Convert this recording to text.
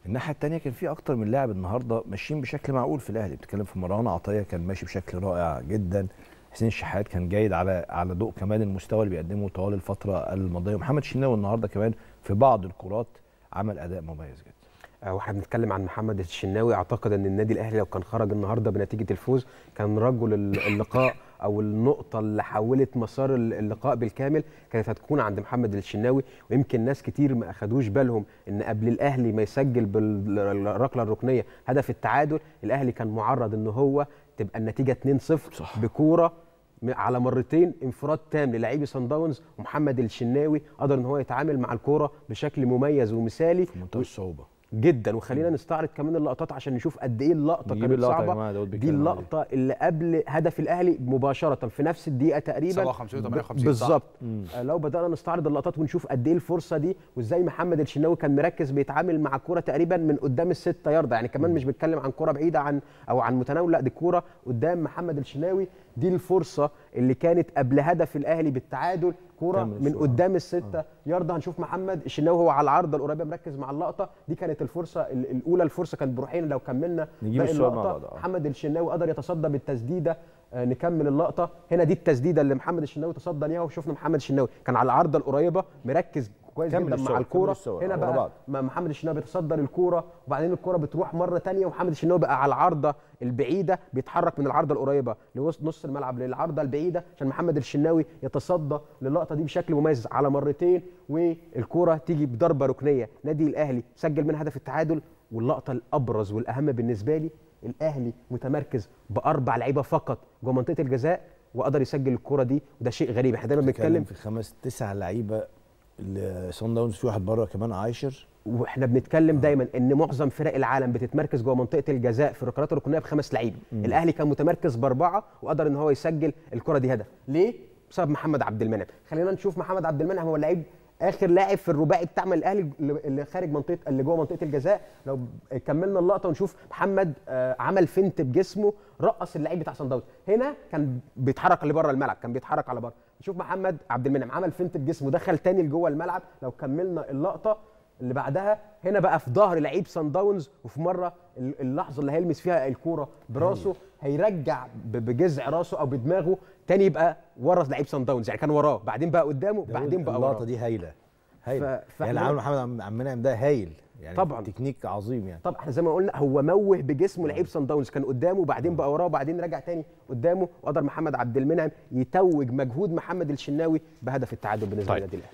الناحيه الثانيه كان في اكتر من لاعب النهارده ماشيين بشكل معقول في الاهلي بتتكلم في مروان عطيه كان ماشي بشكل رائع جدا حسين الشحات كان جيد على على ضوء كمان المستوى اللي بيقدمه طوال الفتره الماضيه ومحمد شناوي النهارده كمان في بعض الكرات عمل اداء مميز جدا آه، واحنا بنتكلم عن محمد الشناوي اعتقد ان النادي الاهلي لو كان خرج النهارده بنتيجه الفوز كان رجل ال- اللقاء او النقطه اللي حولت مسار ال- اللقاء بالكامل كانت هتكون عند محمد الشناوي ويمكن ناس كتير ما اخدوش بالهم ان قبل الاهلي ما يسجل بالركله الركنيه هدف التعادل الاهلي كان معرض ان هو تبقى النتيجه 2-0 صح. بكوره م- على مرتين انفراد تام للاعبي سان داونز ومحمد الشناوي قدر ان هو يتعامل مع الكوره بشكل مميز ومثالي في منتهى الصعوبه جدا وخلينا نستعرض كمان اللقطات عشان نشوف قد ايه اللقطه نجيب كانت اللقطة يا صعبه جماعة، داود دي بيتكلم عليها. اللقطه اللي قبل هدف الاهلي مباشره في نفس الدقيقه تقريبا 57 و 58 صح؟ بالظبط آه، لو بدانا نستعرض اللقطات ونشوف قد ايه الفرصه دي وازاي محمد الشناوي كان مركز بيتعامل مع الكوره تقريبا من قدام الستة ياردة يعني كمان مش بيتكلم عن كوره بعيده عن او عن متناول لا دي كوره قدام محمد الشناوي دي الفرصه اللي كانت قبل هدف الاهلي بالتعادل كوره كمل من الصورة. قدام الستة ياردة هنشوف محمد الشناوي هو على العارضه القريبه مركز مع اللقطه دي كانت الفرصه ال- الاولى الفرصه كانت بروحين لو كملنا نجيب باقي الصور مع اللقطة، بعض، آه. محمد الشناوي قدر يتصدى بالتسديده آه، نكمل اللقطه هنا دي التسديده اللي محمد الشناوي تصدى ليها وشفنا محمد الشناوي كان على العارضه القريبه مركز كويس كمل جدا الصور، مع كمل الكوره الصور، هنا ورا بقى بعض. ما محمد الشناوي بيتصدر الكوره وبعدين الكوره بتروح مره تانية ومحمد الشناوي بقى على العارضه البعيده بيتحرك من العارضه القريبه لوسط نص الملعب للعارضه البعيده عشان محمد الشناوي يتصدى للقطه دي بشكل مميز على مرتين والكوره تيجي بضربه ركنيه نادي الاهلي سجل منها هدف التعادل واللقطه الابرز والاهم بالنسبه لي الاهلي متمركز باربع لعيبه فقط جوه منطقه الجزاء وقدر يسجل الكوره دي وده شيء غريب احنا دايما بنتكلم بنتكلم في خمس تسع لعيبه لصن داونز في واحد بره كمان عايشر واحنا بنتكلم دايما ان معظم فرق العالم بتتمركز جوه منطقه الجزاء في الركلات الركنيه بخمس لعيبه الاهلي كان متمركز باربعه وقدر ان هو يسجل الكره دي هدف ليه بسبب محمد عبد المنعم خلينا نشوف محمد عبد المنعم هو اللعيب اخر لاعب في الرباعي بتاع الاهلي اللي اللي خارج منطقه اللي جوه منطقه الجزاء لو كملنا اللقطه ونشوف محمد آه، عمل فنت بجسمه رقص اللعيب بتاع صن داونز هنا كان بيتحرك لبره الملعب كان بيتحرك على بره نشوف محمد عبد المنعم عمل فنت بجسمه دخل تاني لجوه الملعب لو كملنا اللقطه اللي بعدها هنا بقى في ظهر لعيب سان داونز وفي مره ال- اللحظه اللي هيلمس فيها الكوره براسه هيرجع ب- بجذع راسه او بدماغه تاني يبقى ورا لعيب سان داونز يعني كان وراه بعدين بقى قدامه بعدين بقى اللقطه وراه دي هايله هايله ف- يعني اللي فإحنا- عمله محمد عم عم منعم ده هايل يعني طبعاً. تكنيك عظيم يعني طبعا احنا زي ما قلنا هو موه بجسمه لعيب سان داونز كان قدامه وبعدين بقى وراه وبعدين رجع تاني قدامه وقدر محمد عبد المنعم يتوج مجهود محمد الشناوي بهدف التعادل بالنسبه طيب. للنادي الاهلي